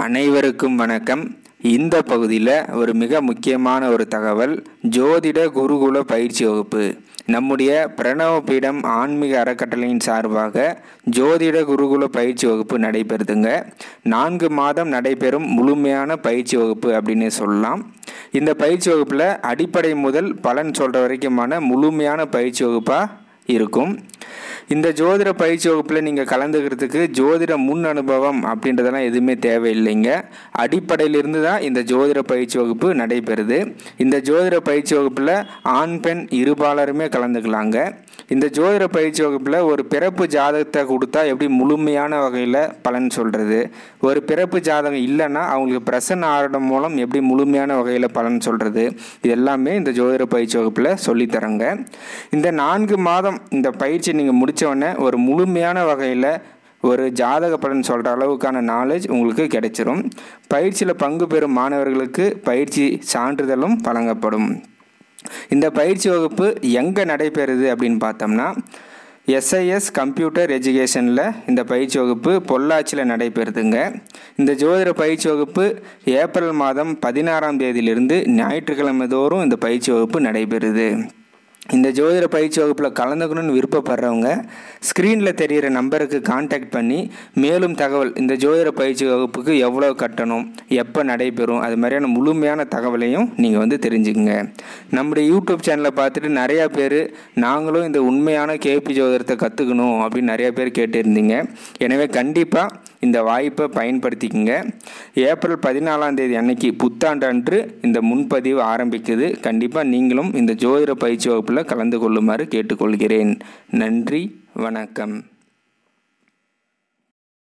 அனைவருக்கும் வணக்கம் இந்த பகுதியில் ஒரு மிக முக்கியமான ஒரு தகவல் ஜோதிட குருகுல பயிற்சி வகுப்பு நம்முடைய பிரணவ பீடம் ஆன்மீக அறக்கட்டளையின் சார்பாக ஜோதிட குருகுல பயிற்சி வகுப்பு நடைபெறுதுங்க நான்கு மாதம் நடைபெறும் முழுமையான பயிற்சி வகுப்பு அப்படின்னு சொல்லலாம் இந்த பயிற்சி வகுப்பில் அடிப்படை முதல் பலன் சொல்கிற வரைக்குமான முழுமையான பயிற்சி வகுப்பாக இருக்கும் இந்த ஜோதிட பயிற்சி வகுப்பில் நீங்கள் கலந்துக்கிறதுக்கு ஜோதிட முன் அனுபவம் அப்படின்றதெல்லாம் எதுவுமே தேவையில்லைங்க அடிப்படையிலிருந்து தான் இந்த ஜோதிட பயிற்சி வகுப்பு நடைபெறுது இந்த ஜோதிட பயிற்சி வகுப்பில் ஆண் பெண் இருபாலருமே கலந்துக்கலாங்க இந்த ஜோதிட பயிற்சி வகுப்பில் ஒரு பிறப்பு ஜாதகத்தை கொடுத்தா எப்படி முழுமையான வகையில் பலன் சொல்கிறது ஒரு பிறப்பு ஜாதகம் இல்லைன்னா அவங்களுக்கு பிரசன்ன ஆரடம் மூலம் எப்படி முழுமையான வகையில் பலன் சொல்கிறது இது எல்லாமே இந்த ஜோதிட பயிற்சி வகுப்பில் சொல்லித்தரங்க இந்த நான்கு மாதம் இந்த பயிற்சி நீங்கள் முடித்தவொடனே ஒரு முழுமையான வகையில் ஒரு ஜாதக பலன் சொல்கிற அளவுக்கான நாலேஜ் உங்களுக்கு கிடைச்சிரும் பயிற்சியில் பங்கு பெறும் மாணவர்களுக்கு பயிற்சி சான்றிதழும் வழங்கப்படும் இந்த பயிற்சி வகுப்பு எங்கே நடைபெறுது அப்படின்னு பார்த்தோம்னா எஸ்ஐஎஸ் கம்ப்யூட்டர் எஜுகேஷனில் இந்த பயிற்சி வகுப்பு பொள்ளாச்சியில் நடைபெறுதுங்க இந்த ஜோதிட பயிற்சி வகுப்பு ஏப்ரல் மாதம் பதினாறாம் தேதியிலிருந்து ஞாயிற்றுக்கிழமை தோறும் இந்த பயிற்சி வகுப்பு நடைபெறுது இந்த ஜோதிட பயிற்சி வகுப்பில் கலந்துக்கணும்னு விருப்பப்படுறவங்க ஸ்க்ரீனில் தெரிகிற நம்பருக்கு காண்டாக்ட் பண்ணி மேலும் தகவல் இந்த ஜோதிட பயிற்சி வகுப்புக்கு எவ்வளோ கட்டணும் எப்போ நடைபெறும் அது மாதிரியான முழுமையான தகவலையும் நீங்கள் வந்து தெரிஞ்சுக்கங்க நம்முடைய யூடியூப் சேனலை பார்த்துட்டு நிறையா பேர் நாங்களும் இந்த உண்மையான கேபி ஜோதிடத்தை கற்றுக்கணும் அப்படின்னு நிறையா பேர் கேட்டிருந்தீங்க எனவே கண்டிப்பாக இந்த வாய்ப்பை பயன்படுத்திக்கங்க ஏப்ரல் பதினாலாம் தேதி அன்னைக்கு புத்தாண்டு அன்று இந்த முன்பதிவு ஆரம்பிக்குது கண்டிப்பாக நீங்களும் இந்த ஜோதிட பயிற்சி வகுப்பில் கலந்து கொள்ளுமாறு கேட்டுக்கொள்கிறேன் நன்றி வணக்கம்